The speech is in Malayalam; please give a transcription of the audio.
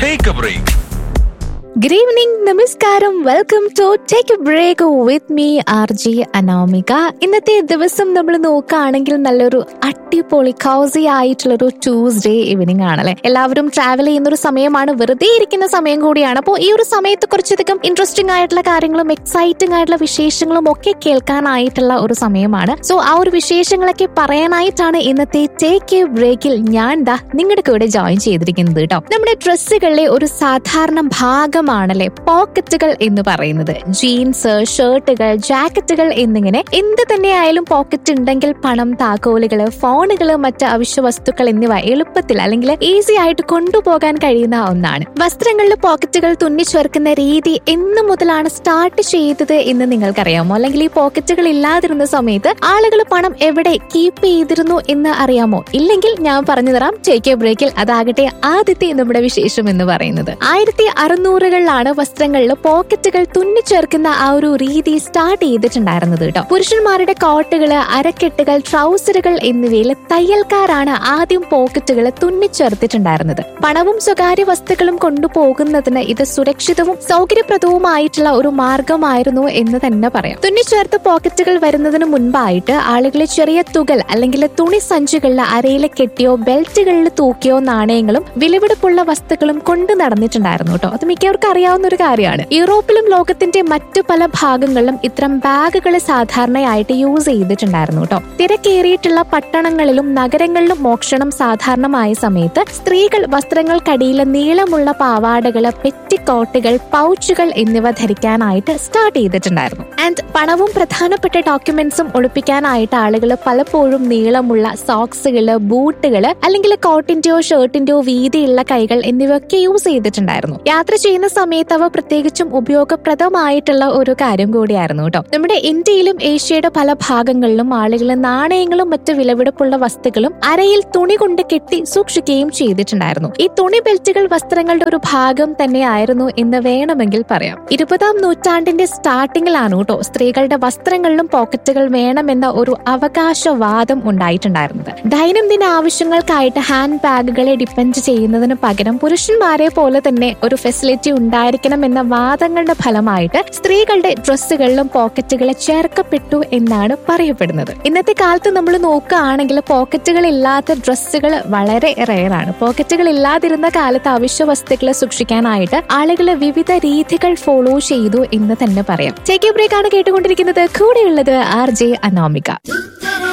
take a break good evening നമസ്കാരം welcome to take a break with me R G Anamika ഇന്നത്തെ ദിവസം നമ്മൾ നോക്കുകയാണെങ്കിൽ നല്ലൊരു അടിപൊളി കൗസി ആയിട്ടുള്ള ഒരു ട്യൂസ്ഡേ ഈവനിങ് ആണല്ലേ എല്ലാവരും ട്രാവൽ ചെയ്യുന്ന ഒരു സമയമാണ് വെറുതെ ഇരിക്കുന്ന സമയം കൂടിയാണ് അപ്പോൾ ഈ ഒരു സമയത്ത് കുറച്ചധികം ഇൻട്രസ്റ്റിംഗ് ആയിട്ടുള്ള കാര്യങ്ങളും എക്സൈറ്റിംഗ് ആയിട്ടുള്ള വിശേഷങ്ങളും ഒക്കെ കേൾക്കാനായിട്ടുള്ള ഒരു സമയമാണ് സോ ആ ഒരു വിശേഷങ്ങളൊക്കെ പറയാനായിട്ടാണ് ഇന്നത്തെ ടേക്ക് എ ബ്രേക്കിൽ ഞാൻ ദാ നിങ്ങളുടെ കൂടെ ജോയിൻ ചെയ്തിരിക്കുന്നത് കേട്ടോ നമ്മുടെ ഡ്രസ്സുകളിലെ ഒരു സാധാരണ ഭാഗമാണല്ലേ പോക്കറ്റുകൾ എന്ന് പറയുന്നത് ജീൻസ് ഷർട്ടുകൾ ജാക്കറ്റുകൾ എന്നിങ്ങനെ എന്ത് തന്നെയായാലും പോക്കറ്റ് ഉണ്ടെങ്കിൽ പണം താക്കോലുകൾ ഫോണുകൾ മറ്റ് അവശ്യ വസ്തുക്കൾ എന്നിവ എളുപ്പത്തിൽ അല്ലെങ്കിൽ ഈസി ആയിട്ട് കൊണ്ടുപോകാൻ കഴിയുന്ന ഒന്നാണ് വസ്ത്രങ്ങളിൽ പോക്കറ്റുകൾ തുന്നിച്ചേർക്കുന്ന രീതി എന്ന് മുതലാണ് സ്റ്റാർട്ട് ചെയ്തത് എന്ന് നിങ്ങൾക്കറിയാമോ അല്ലെങ്കിൽ ഈ പോക്കറ്റുകൾ ഇല്ലാതിരുന്ന സമയത്ത് ആളുകൾ പണം എവിടെ കീപ്പ് ചെയ്തിരുന്നു എന്ന് അറിയാമോ ഇല്ലെങ്കിൽ ഞാൻ പറഞ്ഞു തരാം ടേക്ക് എ ബ്രേക്കിൽ അതാകട്ടെ ആദ്യത്തെ നമ്മുടെ വിശേഷം എന്ന് പറയുന്നത് ആയിരത്തി അറുന്നൂറുകളിലാണ് വസ്ത്രങ്ങളിൽ പോക്കറ്റുകൾ തുന്നിച്ചേർക്കുന്ന ആ ഒരു രീതി സ്റ്റാർട്ട് ചെയ്തിട്ടുണ്ടായിരുന്നത് കേട്ടോ പുരുഷന്മാരുടെ കോട്ടുകള് അരക്കെട്ടുകൾ ട്രൗസറുകൾ എന്നിവയിൽ തയ്യൽക്കാരാണ് ആദ്യം പോക്കറ്റുകൾ തുന്നിച്ചേർത്തിട്ടുണ്ടായിരുന്നത് പണവും സ്വകാര്യ വസ്തുക്കളും കൊണ്ടുപോകുന്നതിന് ഇത് സുരക്ഷിതവും സൗകര്യപ്രദവുമായിട്ടുള്ള ഒരു മാർഗമായിരുന്നു എന്ന് തന്നെ പറയാം തുന്നിച്ചേർത്ത പോക്കറ്റുകൾ വരുന്നതിന് മുൻപായിട്ട് ആളുകളെ ചെറിയ തുകൽ അല്ലെങ്കിൽ തുണി സഞ്ചികളിൽ അരയിൽ കെട്ടിയോ ബെൽറ്റുകളിൽ തൂക്കിയോ നാണയങ്ങളും വിലപിടിപ്പുള്ള വസ്തുക്കളും കൊണ്ടു നടന്നിട്ടുണ്ടായിരുന്നു കേട്ടോ അത് മിക്കവർക്കും അറിയാവുന്ന ഒരു കാര്യമാണ് യൂറോപ്പിലും ലോകത്തിന്റെ മറ്റു പല ഭാഗങ്ങളിലും ഇത്തരം ബാഗുകൾ സാധാരണയായിട്ട് യൂസ് ചെയ്തിട്ടുണ്ടായിരുന്നു കേട്ടോ തിരക്കേറിയിട്ടുള്ള പട്ടണങ്ങളിലും നഗരങ്ങളിലും മോഷണം സാധാരണമായ സമയത്ത് സ്ത്രീകൾ വസ്ത്രങ്ങൾക്കടിയിൽ നീളമുള്ള പാവാടകള് പെറ്റിക്കോട്ടുകൾ പൗച്ചുകൾ എന്നിവ ധരിക്കാനായിട്ട് സ്റ്റാർട്ട് ചെയ്തിട്ടുണ്ടായിരുന്നു ആൻഡ് പണവും പ്രധാനപ്പെട്ട ഡോക്യുമെന്റ്സും ഒളിപ്പിക്കാനായിട്ട് ആളുകൾ പലപ്പോഴും നീളമുള്ള സോക്സുകള് ബൂട്ടുകള് അല്ലെങ്കിൽ കോട്ടിന്റെയോ ഷർട്ടിന്റെയോ വീതിയുള്ള കൈകൾ എന്നിവയൊക്കെ യൂസ് ചെയ്തിട്ടുണ്ടായിരുന്നു യാത്ര ചെയ്യുന്ന സമയത്ത് അവ പ്രത്യേകിച്ചും ഉപയോഗപ്രദമായിട്ടുള്ള ഒരു കാര്യം കൂടിയായിരുന്നു കേട്ടോ നമ്മുടെ ഇന്ത്യയിലും ഏഷ്യയുടെ പല ഭാഗങ്ങളിലും ആളുകൾ നാണയങ്ങളും മറ്റു വിലപിടിപ്പുള്ള വസ്തുക്കളും അരയിൽ തുണി കൊണ്ട് കെട്ടി സൂക്ഷിക്കുകയും ചെയ്തിട്ടുണ്ടായിരുന്നു ഈ തുണി ബെൽറ്റുകൾ വസ്ത്രങ്ങളുടെ ഒരു ഭാഗം തന്നെയായിരുന്നു എന്ന് വേണമെങ്കിൽ പറയാം ഇരുപതാം നൂറ്റാണ്ടിന്റെ സ്റ്റാർട്ടിങ്ങിലാണ് കേട്ടോ സ്ത്രീകളുടെ വസ്ത്രങ്ങളിലും പോക്കറ്റുകൾ വേണമെന്ന ഒരു അവകാശവാദം ഉണ്ടായിട്ടുണ്ടായിരുന്നത് ദൈനംദിന ആവശ്യങ്ങൾക്കായിട്ട് ഹാൻഡ് ബാഗുകളെ ഡിപ്പെൻഡ് ചെയ്യുന്നതിന് പകരം പുരുഷന്മാരെ പോലെ തന്നെ ഒരു ഫെസിലിറ്റി ഉണ്ടായിരിക്കണം എന്ന വാദങ്ങളുടെ ഫലമായിട്ട് സ്ത്രീകളുടെ ഡ്രസ്സുകളിലും പോക്കറ്റുകളെ ചേർക്കപ്പെട്ടു എന്നാണ് പറയപ്പെടുന്നത് ഇന്നത്തെ കാലത്ത് നമ്മൾ നോക്കുകയാണെങ്കിൽ പോക്കറ്റുകൾ ഇല്ലാത്ത ഡ്രസ്സുകൾ വളരെ റെയറാണ് പോക്കറ്റുകൾ ഇല്ലാതിരുന്ന കാലത്ത് അവശ്യ വസ്തുക്കൾ സൂക്ഷിക്കാനായിട്ട് ആളുകൾ വിവിധ രീതികൾ ഫോളോ ചെയ്തു എന്ന് തന്നെ പറയാം ടേക്ക് ബ്രേക്ക് ആണ് കേട്ടുകൊണ്ടിരിക്കുന്നത് കൂടെയുള്ളത് ആർ ജെ അനാമിക